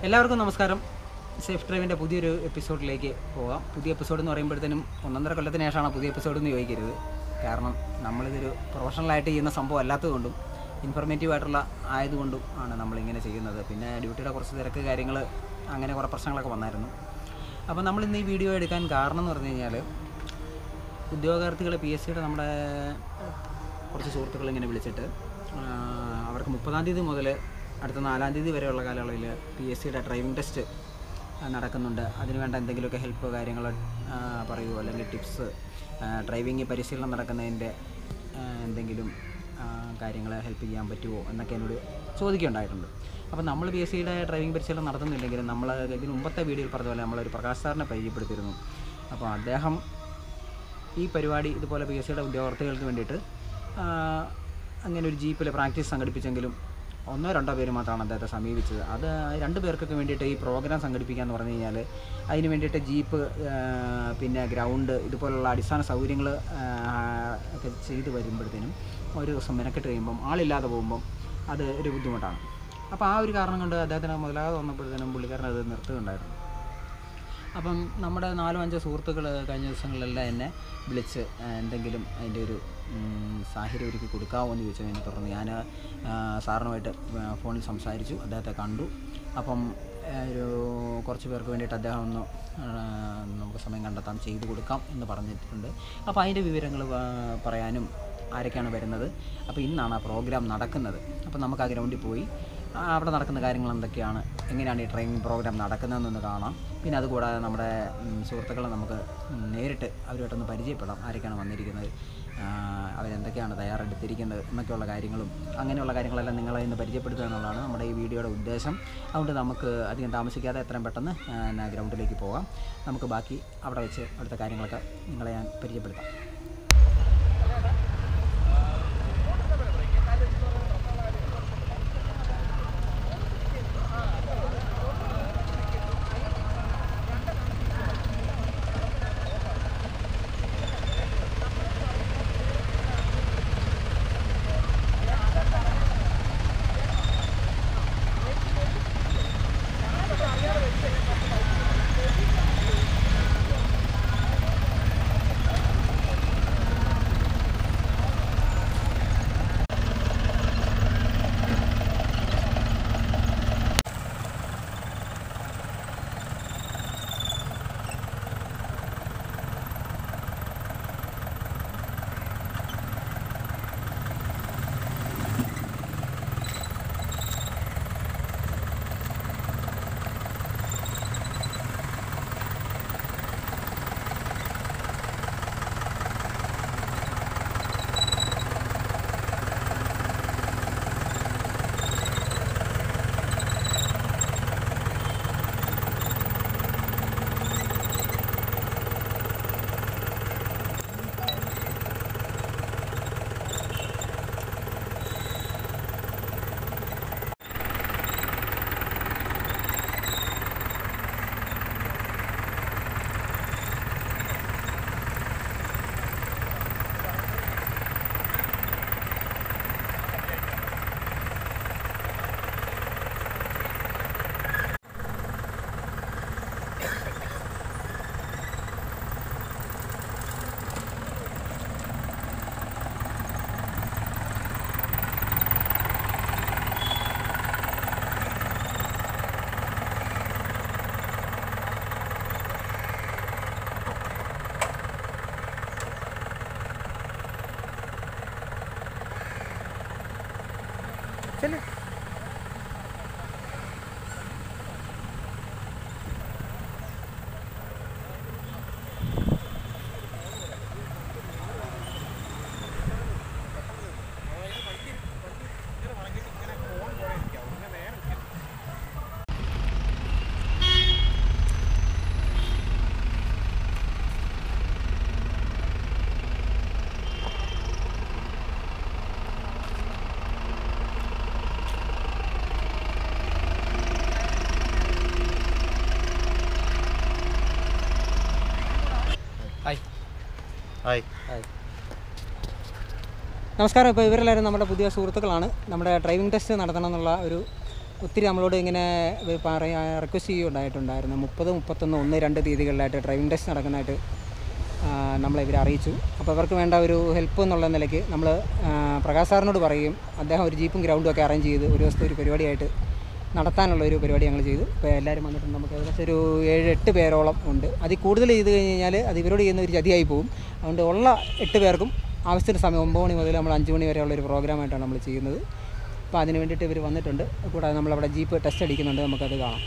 എല്ലാവർക്കും നമസ്കാരം സേഫ് ഡ്രൈവിൻ്റെ പുതിയൊരു എപ്പിസോഡിലേക്ക് പോകാം പുതിയ എപ്പിസോഡ് എന്ന് പറയുമ്പോഴത്തേനും ഒന്നൊന്നര കൊല്ലത്തിന് ശേഷമാണ് പുതിയ എപ്പിസോഡ് എന്ന് ചോദിക്കരുത് കാരണം നമ്മളിതൊരു പ്രൊഫഷണലായിട്ട് ചെയ്യുന്ന സംഭവം അല്ലാത്തതുകൊണ്ടും ഇൻഫർമേറ്റീവ് ആയിട്ടുള്ള ആയതുകൊണ്ടും ആണ് നമ്മളിങ്ങനെ ചെയ്യുന്നത് പിന്നെ ഡ്യൂട്ടിയുടെ കുറച്ച് തിരക്ക് കാര്യങ്ങൾ അങ്ങനെ കുറേ പ്രശ്നങ്ങളൊക്കെ വന്നായിരുന്നു അപ്പോൾ നമ്മൾ ഇന്ന് ഈ വീഡിയോ എടുക്കാൻ കാരണം എന്ന് പറഞ്ഞു കഴിഞ്ഞാൽ ഉദ്യോഗാർത്ഥികളെ പി എസ് സിയുടെ നമ്മുടെ കുറച്ച് സുഹൃത്തുക്കൾ ഇങ്ങനെ വിളിച്ചിട്ട് ആ, അവർക്ക് മുപ്പതാം തീയതി മുതൽ അടുത്ത നാലാം തീയതി വരെയുള്ള കാലയളവിൽ പി എസ് സിയുടെ ഡ്രൈവിംഗ് ടെസ്റ്റ് നടക്കുന്നുണ്ട് അതിന് വേണ്ട എന്തെങ്കിലുമൊക്കെ ഹെൽപ്പ് കാര്യങ്ങൾ പറയുമോ അല്ലെങ്കിൽ ടിപ്സ് ഡ്രൈവിംഗ് പരിശീലനം നടക്കുന്നതിൻ്റെ ആ, എന്തെങ്കിലും കാര്യങ്ങൾ ഹെൽപ്പ് ചെയ്യാൻ പറ്റുമോ എന്നൊക്കെ എന്നോട് ചോദിക്കുകയുണ്ടായിട്ടുണ്ട് അപ്പോൾ നമ്മൾ പി എസ് സിയുടെ ഡ്രൈവിംഗ് പരിശീലനം നടത്തുന്നില്ലെങ്കിലും നമ്മൾ ഇതിന് മുമ്പത്തെ വീഡിയോയിൽ പറഞ്ഞ പോലെ നമ്മളൊരു പ്രകാശ് സാറിനെ പരിചയപ്പെടുത്തിയിരുന്നു അപ്പോൾ അദ്ദേഹം ഈ പരിപാടി ഇതുപോലെ പി എസ് സിയുടെ ഉദ്യോഗാർത്ഥികൾക്ക് വേണ്ടിയിട്ട് ആ, അങ്ങനെ ഒരു ജീപ്പിൽ പ്രാക്ടീസ് സംഘടിപ്പിച്ചെങ്കിലും ഒന്നോ രണ്ടോ പേര് മാത്രമാണ് അദ്ദേഹത്തെ സമീപിച്ചത് അത് രണ്ട് പേർക്കൊക്കെ വേണ്ടിയിട്ട് ഈ പ്രോഗ്രാം സംഘടിപ്പിക്കുക എന്ന് പറഞ്ഞു കഴിഞ്ഞാൽ അതിന് വേണ്ടിയിട്ട് ജീപ്പ് ആ, പിന്നെ ഗ്രൗണ്ട് ഇതുപോലുള്ള അടിസ്ഥാന സൗകര്യങ്ങൾ ഒക്കെ ചെയ്ത് വരുമ്പോഴത്തേനും ഒരു ദിവസം മെനക്കെട്ട് കഴിയുമ്പം ആളില്ലാതെ പോകുമ്പം അത് ഒരു ബുദ്ധിമുട്ടാണ് അപ്പോൾ ആ ഒരു കാരണം കൊണ്ട് അദ്ദേഹത്തിന് മുതലാതെ വന്നപ്പോഴത്തേനും പുള്ളിക്കാരൻ അത് നിർത്തുകയുണ്ടായിരുന്നു അപ്പം നമ്മുടെ നാലോ അഞ്ചോ സുഹൃത്തുക്കൾ കഴിഞ്ഞ ദിവസങ്ങളിലെല്ലാം എന്നെ വിളിച്ച് ആ, എന്തെങ്കിലും അതിൻ്റെ ഒരു ഉം, സാഹചര്യം ഒരുക്കി കൊടുക്കാമോ എന്ന് ചോദിച്ചതിനെ തുടർന്ന് ഞാൻ ആ, സാറിനുമായിട്ട് ആ, ഫോണിൽ സംസാരിച്ചു അദ്ദേഹത്തെ കണ്ടു അപ്പം ആ, ഒരു കുറച്ച് പേർക്ക് വേണ്ടിയിട്ട് അദ്ദേഹം ഒന്ന് ആ, നമുക്ക് സമയം കണ്ടെത്താം ചെയ്തു കൊടുക്കാം എന്ന് പറഞ്ഞിട്ടുണ്ട് അപ്പോൾ അതിൻ്റെ വിവരങ്ങൾ ആ, പറയാനും ആരൊക്കെയാണ് വരുന്നത് അപ്പോൾ ഇന്നാണ് ആ പ്രോഗ്രാം നടക്കുന്നത് അപ്പോൾ നമുക്ക് ആ ഗ്രൗണ്ടിൽ പോയി ആ, അവിടെ നടക്കുന്ന കാര്യങ്ങൾ എന്തൊക്കെയാണ് എങ്ങനെയാണ് ഈ ട്രെയിനിങ് പ്രോഗ്രാം നടക്കുന്നതെന്നൊന്ന് കാണാം പിന്നെ അതുകൂടാതെ നമ്മുടെ ഉം, സുഹൃത്തുക്കളെ നമുക്ക് ഉം, നേരിട്ട് അവരുമായിട്ടൊന്ന് പരിചയപ്പെടാം ആരൊക്കെയാണ് വന്നിരിക്കുന്നത് ആ, അവരെന്തൊക്കെയാണ് തയ്യാറെടുത്തിരിക്കുന്നത് എന്നൊക്കെയുള്ള കാര്യങ്ങളും അങ്ങനെയുള്ള കാര്യങ്ങളെല്ലാം നിങ്ങളെ ഇന്ന് പരിചയപ്പെടുത്തുക എന്നുള്ളതാണ് നമ്മുടെ ഈ വീഡിയോയുടെ ഉദ്ദേശം അതുകൊണ്ട് നമുക്ക് അധികം താമസിക്കാതെ എത്രയും പെട്ടെന്ന് ആ, എന്നാ ഗ്രൗണ്ടിലേക്ക് പോകാം നമുക്ക് ബാക്കി അവിടെ വെച്ച് അവിടുത്തെ കാര്യങ്ങളൊക്കെ നിങ്ങളെ ഞാൻ പരിചയപ്പെടുത്താം ചെല്ലേ ഹായ് ഹായ് ഹായ് നമസ്കാരം ഇപ്പോൾ ഇവരെല്ലാവരും നമ്മുടെ പുതിയ സുഹൃത്തുക്കളാണ് നമ്മുടെ ഡ്രൈവിംഗ് ടെസ്റ്റ് നടത്തണം എന്നുള്ള ഒരു ഒത്തിരി നമ്മളോട് ഇങ്ങനെ പറയാ റിക്വസ്റ്റ് ചെയ്യുണ്ടായിട്ടുണ്ടായിരുന്നു മുപ്പത് മുപ്പത്തൊന്ന് ഒന്ന് രണ്ട് തീയതികളിലായിട്ട് ഡ്രൈവിംഗ് ടെസ്റ്റ് നടക്കുന്നതായിട്ട് ആ, നമ്മളെ ഇവർ അറിയിച്ചു അപ്പോൾ അവർക്ക് വേണ്ട ഒരു ഹെൽപ്പ് എന്നുള്ള നിലയ്ക്ക് നമ്മൾ പ്രകാശ് സാറിനോട് പറയും അദ്ദേഹം ഒരു ജീപ്പും ഗ്രൗണ്ടും ഒക്കെ അറേഞ്ച് ചെയ്ത് ഒരു ദിവസത്തെ ഒരു പരിപാടിയായിട്ട് നടത്താനുള്ള ഒരു പരിപാടി ഞങ്ങൾ ചെയ്തു ഇപ്പോൾ എല്ലാവരും വന്നിട്ടുണ്ട് നമുക്ക് ഏകദേശം ഒരു ഏഴ് എട്ട് പേരോളം ഉണ്ട് അതിൽ കൂടുതൽ ചെയ്ത് കഴിഞ്ഞ് കഴിഞ്ഞാൽ അത് ഇവരോട് ചെയ്യുന്ന ഒരു ചതിയായി പോകും അതുകൊണ്ട് ഉള്ള എട്ട് പേർക്കും ആവശ്യത്തിന് സമയം ഒമ്പത് മണി മുതൽ നമ്മൾ അഞ്ച് മണി വരെയുള്ള ഒരു പ്രോഗ്രാമായിട്ടാണ് നമ്മൾ ചെയ്യുന്നത് അപ്പോൾ അതിന് വേണ്ടിയിട്ട് ഇവർ വന്നിട്ടുണ്ട് കൂടാതെ നമ്മളവിടെ ജീപ്പ് ടെസ്റ്റ് അടിക്കുന്നുണ്ട് നമുക്കത് കാണാം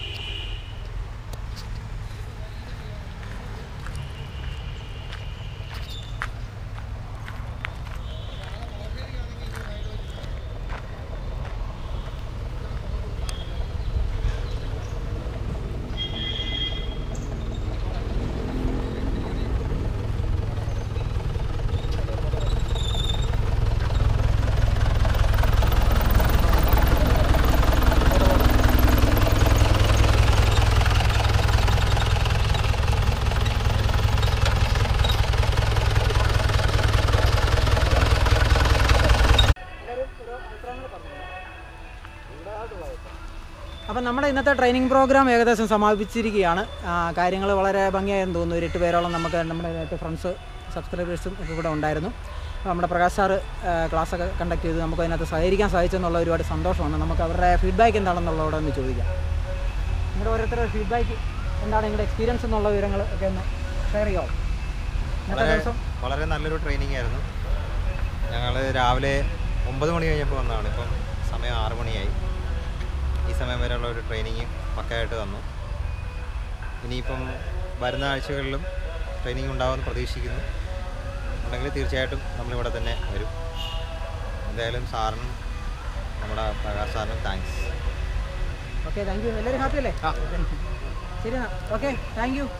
അപ്പം നമ്മുടെ ഇന്നത്തെ ട്രെയിനിങ് പ്രോഗ്രാം ഏകദേശം സമാപിച്ചിരിക്കുകയാണ് കാര്യങ്ങൾ വളരെ ഭംഗിയായെന്ന് തോന്നുന്നു ഒരു എട്ട് പേരോളം നമുക്ക് നമ്മുടെ എട്ട് ഫ്രണ്ട്സ് സബ്സ്ക്രൈബേഴ്സും ഒക്കെ ഇവിടെ ഉണ്ടായിരുന്നു അപ്പോൾ നമ്മുടെ പ്രകാശ് സാറ് ക്ലാസ്സൊക്കെ കണ്ടക്ട് ചെയ്ത് നമുക്ക് അതിനകത്ത് സഹകരിക്കാൻ സാധിച്ചെന്നുള്ള ഒരുപാട് സന്തോഷമാണ് നമുക്ക് അവരുടെ ഫീഡ്ബാക്ക് എന്താണെന്നുള്ളതോടെ ഒന്ന് ചോദിക്കാം നിങ്ങളുടെ ഓരോരുത്തരുടെ ഫീഡ്ബാക്ക് എന്താണ് നിങ്ങളുടെ എക്സ്പീരിയൻസ് എന്നുള്ള വിവരങ്ങൾ ഒക്കെ ഒന്ന് ഷെയർ ചെയ്യാമോ ഇന്നത്തെ വളരെ ദിവസം വളരെ നല്ലൊരു ട്രെയിനിങ് ആയിരുന്നു ഞങ്ങൾ രാവിലെ ഒമ്പത് മണി കഴിഞ്ഞപ്പോൾ വന്നതാണ് ഇപ്പം സമയം ആറ് മണിയായി ഈ സമയം വരെയുള്ള ഒരു ട്രെയിനിങ് പക്കയായിട്ട് തന്നു ഇനിയിപ്പം വരുന്ന ആഴ്ചകളിലും ട്രെയിനിങ് ഉണ്ടാവുമെന്ന് പ്രതീക്ഷിക്കുന്നു ഉണ്ടെങ്കിൽ തീർച്ചയായിട്ടും നമ്മളിവിടെ തന്നെ വരും എന്തായാലും സാറിനും നമ്മുടെ പ്രകാശ് സാറിനും താങ്ക്സ് ഓക്കെ താങ്ക് യു എല്ലാവരും ഹാപ്പി അല്ലേ ശരി എന്നാ ഓക്കെ താങ്ക് യു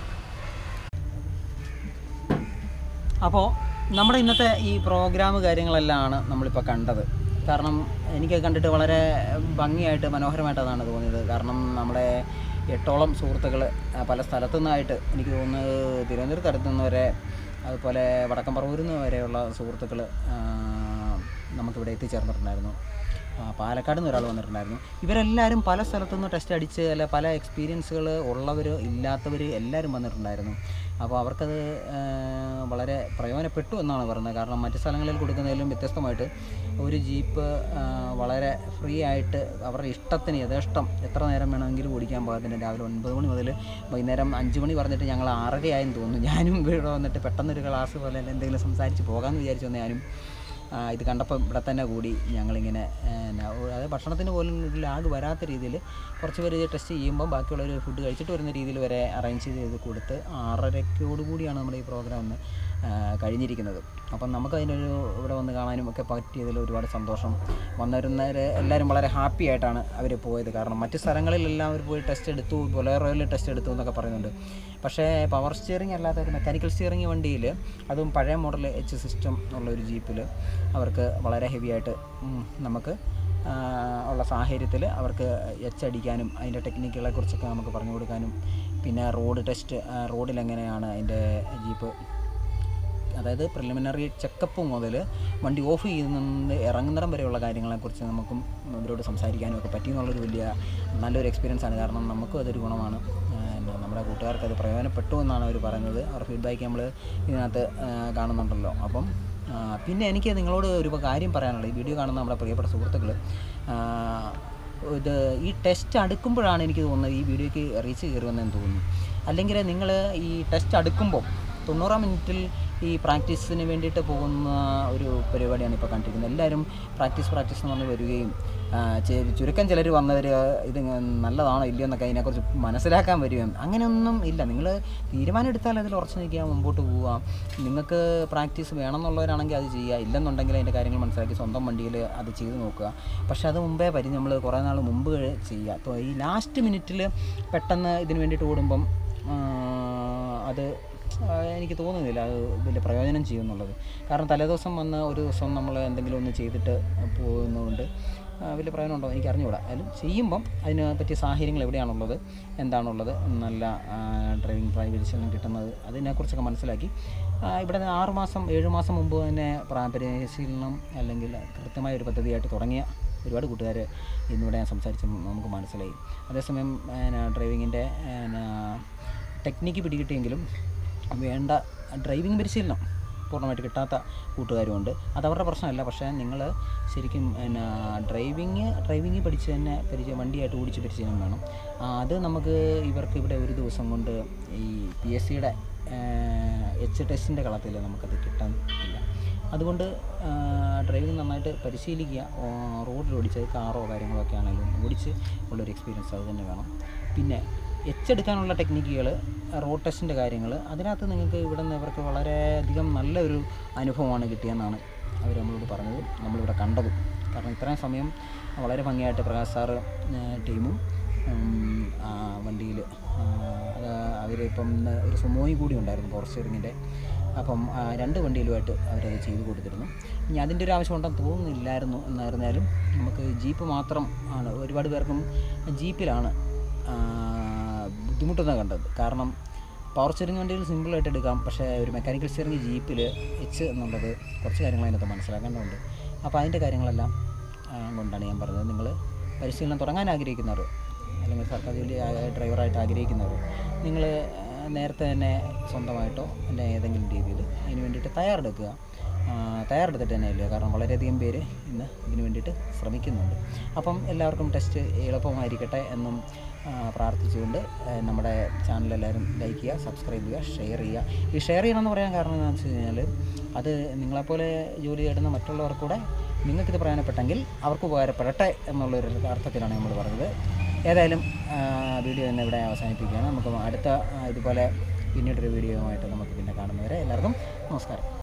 അപ്പോൾ നമ്മുടെ ഇന്നത്തെ ഈ പ്രോഗ്രാം കാര്യങ്ങളെല്ലാമാണ് നമ്മളിപ്പോൾ കണ്ടത് കാരണം എനിക്ക് കണ്ടിട്ട് വളരെ ഭംഗിയായിട്ട് മനോഹരമായിട്ടാണ് തോന്നിയത് കാരണം നമ്മുടെ എട്ടോളം സുഹൃത്തുക്കൾ പല സ്ഥലത്തു നിന്നായിട്ട് എനിക്ക് തോന്നുന്നത് തിരുവനന്തപുരത്ത് അടുത്ത് നിന്ന് വരെ അതുപോലെ വടക്കം പറവൂരിൽ നിന്ന് വരെയുള്ള സുഹൃത്തുക്കൾ നമുക്കിവിടെ എത്തിച്ചേർന്നിട്ടുണ്ടായിരുന്നു ആ, പാലക്കാട് നിന്ന് ഒരാൾ വന്നിട്ടുണ്ടായിരുന്നു ഇവരെല്ലാവരും പല സ്ഥലത്തുനിന്ന് ടെസ്റ്റ് അടിച്ച് അല്ല പല എക്സ്പീരിയൻസുകൾ ഉള്ളവർ ഇല്ലാത്തവർ എല്ലാവരും വന്നിട്ടുണ്ടായിരുന്നു അപ്പോൾ അവർക്കത് ആ, വളരെ പ്രയോജനപ്പെട്ടു എന്നാണ് പറയുന്നത് കാരണം മറ്റ് സ്ഥലങ്ങളിൽ കൊടുക്കുന്നതിലും വ്യത്യസ്തമായിട്ട് ഒരു ജീപ്പ് ആ, വളരെ ഫ്രീ ആയിട്ട് അവരുടെ ഇഷ്ടത്തിന് യഥേഷ്ടം എത്ര നേരം വേണമെങ്കിലും ഓടിക്കാൻ പാകത്തിന് രാവിലെ ഒൻപത് മണി മുതൽ വൈകുന്നേരം അഞ്ച് മണി പറഞ്ഞിട്ട് ഞങ്ങൾ ആറരയായെന്ന് തോന്നുന്നു ഞാനും ഇവിടെ വന്നിട്ട് പെട്ടെന്നൊരു ക്ലാസ് പോലെ എന്തെങ്കിലും സംസാരിച്ച് പോകാമെന്ന് വിചാരിച്ചു വന്ന ഞാനും ആ, ഇത് കണ്ടപ്പോൾ ഇവിടെ തന്നെ കൂടി ഞങ്ങളിങ്ങനെ എന്നാ, ഓ, അതായത് ഭക്ഷണത്തിന് പോലും ഒരു ലാഗ് വരാത്ത രീതിയിൽ കുറച്ച് പേര് ഇത് ടെസ്റ്റ് ചെയ്യുമ്പോൾ ബാക്കിയുള്ളവർ ഫുഡ് കഴിച്ചിട്ട് വരുന്ന രീതിയിൽ വരെ അറേഞ്ച് ചെയ്ത് കൊടുത്ത് ആറരയ്ക്കോട് കൂടിയാണ് നമ്മുടെ ഈ പ്രോഗ്രാം ഒന്ന് ആ, കഴിഞ്ഞിരിക്കുന്നത് അപ്പം നമുക്ക് അതിനൊരു ഇവിടെ വന്ന് കാണാനും ഒക്കെ പറ്റിയതിൽ ഒരുപാട് സന്തോഷം വന്നിരുന്നവർ എല്ലാവരും വളരെ ഹാപ്പി ആയിട്ടാണ് അവർ പോയത് കാരണം മറ്റ് സ്ഥലങ്ങളിലെല്ലാം അവർ പോയി ടെസ്റ്റ് എടുത്തു ബൊലേറോയിൽ ടെസ്റ്റ് എടുത്തു എന്നൊക്കെ പറയുന്നുണ്ട് പക്ഷേ പവർ സ്റ്റിയറിംഗ് അല്ലാത്ത ഒരു മെക്കാനിക്കൽ സ്റ്റിയറിംഗ് വണ്ടിയിൽ അതും പഴയ മോഡൽ എച്ച് സിസ്റ്റം ഉള്ള ഒരു ജീപ്പിൽ അവർക്ക് വളരെ ഹെവി ആയിട്ട് ഉം, നമുക്ക് ആ, ഉള്ള സാഹചര്യത്തിൽ അവർക്ക് എച്ച് അടിക്കാനും അതിൻ്റെ ടെക്നിക്കുകളെ കുറിച്ചൊക്കെ നമുക്ക് പറഞ്ഞു കൊടുക്കാനും പിന്നെ റോഡ് ടെസ്റ്റ് റോഡിൽ എങ്ങനെയാണ് അതിൻ്റെ ജീപ്പ് അതായത് പ്രിലിമിനറി ചെക്കപ്പ് മുതൽ വണ്ടി ഓഫ് ചെയ്യുന്നത് ഇറങ്ങുന്നിടം വരെയുള്ള കാര്യങ്ങളെക്കുറിച്ച് നമുക്കും അവരോട് സംസാരിക്കാനും ഒക്കെ പറ്റി എന്നുള്ളൊരു വലിയ നല്ലൊരു എക്സ്പീരിയൻസ് ആണ് കാരണം നമുക്കും അതൊരു ഗുണമാണ് ആ, എന്താ നമ്മുടെ കൂട്ടുകാർക്ക് അത് പ്രയോജനപ്പെട്ടു എന്നാണ് അവർ പറയുന്നത് അവരുടെ ഫീഡ്ബാക്ക് നമ്മൾ ഇതിനകത്ത് ആ, കാണുന്നുണ്ടല്ലോ അപ്പം ആ, പിന്നെ എനിക്ക് നിങ്ങളോട് ഒരു കാര്യം പറയാനുള്ളത് ഈ വീഡിയോ കാണുന്ന നമ്മുടെ പ്രിയപ്പെട്ട സുഹൃത്തുക്കൾ ഇത് ഈ ടെസ്റ്റ് അടുക്കുമ്പോഴാണ് എനിക്ക് തോന്നുന്നത് ഈ വീഡിയോയ്ക്ക് റീച്ച് കയറുമെന്ന് തോന്നുന്നു അല്ലെങ്കിൽ നിങ്ങൾ ഈ ടെസ്റ്റ് അടുക്കുമ്പോൾ തൊണ്ണൂറാം മിനിറ്റിൽ ഈ പ്രാക്ടീസിന് വേണ്ടിയിട്ട് പോകുന്ന ഒരു പരിപാടിയാണ് ഇപ്പോൾ കണ്ടിരിക്കുന്നത് എല്ലാവരും പ്രാക്ടീസ് പ്രാക്ടീസ് എന്ന് പറഞ്ഞ് വരികയും ആ, ചെ- ചുരുക്കം ചിലർ വന്നവർ ഇത് നല്ലതാണോ ഇല്ലയോ എന്നൊക്കെ അതിനെക്കുറിച്ച് മനസ്സിലാക്കാൻ വരികയും അങ്ങനെയൊന്നും ഇല്ല നിങ്ങൾ തീരുമാനം എടുത്താൽ അതിൽ ഉറച്ചു നിൽക്കുക മുമ്പോട്ട് പോവുക നിങ്ങൾക്ക് പ്രാക്ടീസ് വേണമെന്നുള്ളവരാണെങ്കിൽ അത് ചെയ്യുക ഇല്ലെന്നുണ്ടെങ്കിൽ അതിൻ്റെ കാര്യങ്ങൾ മനസ്സിലാക്കി സ്വന്തം വണ്ടിയിൽ അത് ചെയ്ത് നോക്കുക പക്ഷേ അത് മുമ്പേ വരി നമ്മൾ കുറേ നാൾ മുമ്പ് ചെയ്യുക അപ്പോൾ ഈ ലാസ്റ്റ് മിനിറ്റിൽ പെട്ടെന്ന് ഇതിന് വേണ്ടിയിട്ട് ഓടുമ്പം ആ, അത് ആ, എനിക്ക് തോന്നുന്നില്ല അത് വലിയ പ്രയോജനം ചെയ്യുമെന്നുള്ളത് കാരണം തലേദിവസം വന്ന് ഒരു ദിവസം നമ്മൾ എന്തെങ്കിലും ഒന്ന് ചെയ്തിട്ട് പോകുന്നതുകൊണ്ട് ആ, വലിയ പ്രയോജനം ഉണ്ടോ എനിക്ക് അറിഞ്ഞുകൂടാ അതിലും ചെയ്യുമ്പം അതിന് പറ്റിയ സാഹചര്യങ്ങൾ എവിടെയാണുള്ളത് എന്താണുള്ളത് നല്ല ഡ്രൈവിംഗ് പരിശീലനം കിട്ടുന്നത് അതിനെക്കുറിച്ചൊക്കെ മനസ്സിലാക്കി ആ, ഇവിടെ നിന്ന് ആറ് മാസം ഏഴ് മാസം മുമ്പ് തന്നെ പ്രാ- പരിശീലനം അല്ലെങ്കിൽ കൃത്യമായ ഒരു പദ്ധതിയായിട്ട് തുടങ്ങിയ ഒരുപാട് കൂട്ടുകാർ ഇന്നിവിടെ ഞാൻ സംസാരിച്ച് നമുക്ക് മനസ്സിലായി അതേസമയം ഡ്രൈവിങ്ങിൻ്റെ ടെക്നിക്ക് പിടികിട്ടിയെങ്കിലും വേണ്ട ഡ്രൈവിംഗ് പരിശീലനം പൂർണ്ണമായിട്ട് കിട്ടാത്ത കൂട്ടുകാരുമുണ്ട് അതവരുടെ പ്രശ്നമല്ല പക്ഷേ നിങ്ങൾ ശരിക്കും പിന്നെ ഡ്രൈവിങ് ഡ്രൈവിങ് പഠിച്ച് തന്നെ പരിചയം വണ്ടിയായിട്ട് ഓടിച്ച് പരിചയം വേണം ആ, അത് നമുക്ക് ഇവർക്ക് ഇവിടെ ഒരു ദിവസം കൊണ്ട് ഈ പി എസ് സിയുടെ എച്ച് ടെസ്റ്റിൻ്റെ കളത്തിൽ നമുക്കത് കിട്ടാൻ ഇല്ല അതുകൊണ്ട് ഡ്രൈവിംഗ് നന്നായിട്ട് പരിശീലിക്കുക ആ, റോഡിൽ ഓടിച്ച് കാറോ കാര്യങ്ങളോ ഒക്കെ ആണെങ്കിലും ഓടിച്ച് ഉള്ളൊരു എക്സ്പീരിയൻസ് അത് തന്നെ വേണം പിന്നെ എച്ചെടുക്കാനുള്ള ടെക്നിക്കുകൾ റോഡ് ടെസ്റ്റിൻ്റെ കാര്യങ്ങൾ അതിനകത്ത് നിങ്ങൾക്ക് ഇവിടെ നിന്ന് ഇവർക്ക് വളരെയധികം നല്ലൊരു അനുഭവമാണ് കിട്ടിയെന്നാണ് അവർ നമ്മളോട് പറഞ്ഞത് നമ്മളിവിടെ കണ്ടതും കാരണം ഇത്രയും സമയം വളരെ ഭംഗിയായിട്ട് പ്രകാശ് സാറ് ടീമും വണ്ടിയിൽ അത് അവരിപ്പം ഇന്ന് ഒരു സുമോയി കൂടി ഉണ്ടായിരുന്നു പവർ സ്റ്റിയറിങ്ങിൻ്റെ അപ്പം ആ, രണ്ട് വണ്ടിയിലുമായിട്ട് അവരത് ചെയ്തു കൊടുത്തിരുന്നു ഇനി അതിൻ്റെ ഒരു ആവശ്യം ഉണ്ടെന്ന് തോന്നുന്നില്ലായിരുന്നു എന്നായിരുന്നാലും നമുക്ക് ജീപ്പ് മാത്രം ആണ് ഒരുപാട് പേർക്കും ജീപ്പിലാണ് ആ, ബുദ്ധിമുട്ടെന്ന് കണ്ടത് കാരണം പവർ സ്റ്റിയറിംഗ് വണ്ടിയിൽ സിമ്പിളായിട്ട് എടുക്കാം പക്ഷേ ഒരു മെക്കാനിക്കൽ സ്റ്റിയറിംഗ് ജീപ്പിൽ എച്ച് എന്നുള്ളത് കുറച്ച് കാര്യങ്ങൾ അതിനകത്ത് മനസ്സിലാക്കേണ്ടതുണ്ട് അപ്പോൾ അതിൻ്റെ കാര്യങ്ങളെല്ലാം ആ, കൊണ്ടാണ് ഞാൻ പറഞ്ഞത് നിങ്ങൾ പരിശീലനം തുടങ്ങാൻ ആഗ്രഹിക്കുന്നവർ അല്ലെങ്കിൽ സർക്കാർ ജോലി ആ- ഡ്രൈവറായിട്ട് ആഗ്രഹിക്കുന്നവർ നിങ്ങൾ നേരത്തെ തന്നെ സ്വന്തമായിട്ടോ അല്ലെ ഏതെങ്കിലും രീതിയിൽ അതിന് വേണ്ടിയിട്ട് തയ്യാറെടുക്കുക ആ, തയ്യാറെടുത്തിട്ട് തന്നെ ഇല്ല കാരണം വളരെയധികം പേര് ഇന്ന് ഇതിന് വേണ്ടിയിട്ട് ശ്രമിക്കുന്നുണ്ട് അപ്പം എല്ലാവർക്കും ടെസ്റ്റ് എളുപ്പമായിരിക്കട്ടെ എന്നും ആ, പ്രാർത്ഥിച്ചുകൊണ്ട് ആ, നമ്മുടെ ചാനൽ എല്ലാവരും ലൈക്ക് ചെയ്യുക സബ്സ്ക്രൈബ് ചെയ്യുക ഷെയർ ചെയ്യുക ഈ ഷെയർ ചെയ്യണമെന്ന് പറയാൻ കാരണം എന്താണെന്ന് വെച്ച് കഴിഞ്ഞാൽ അത് നിങ്ങളെപ്പോലെ ജോലി തേടുന്ന മറ്റുള്ളവർ കൂടെ നിങ്ങൾക്കിത് പ്രയോജനപ്പെട്ടെങ്കിൽ അവർക്ക് ഉപകാരപ്പെടട്ടെ എന്നുള്ളൊരു അർത്ഥത്തിലാണ് നമ്മൾ പറഞ്ഞത് ഏതായാലും ആ, വീഡിയോ തന്നെ ഇവിടെ അവസാനിപ്പിക്കുകയാണ് നമുക്ക് അടുത്ത ആ, ഇതുപോലെ പിന്നീടൊരു വീഡിയോയുമായിട്ട് നമുക്ക് പിന്നെ കാണുന്നവരെ എല്ലാവർക്കും നമസ്കാരം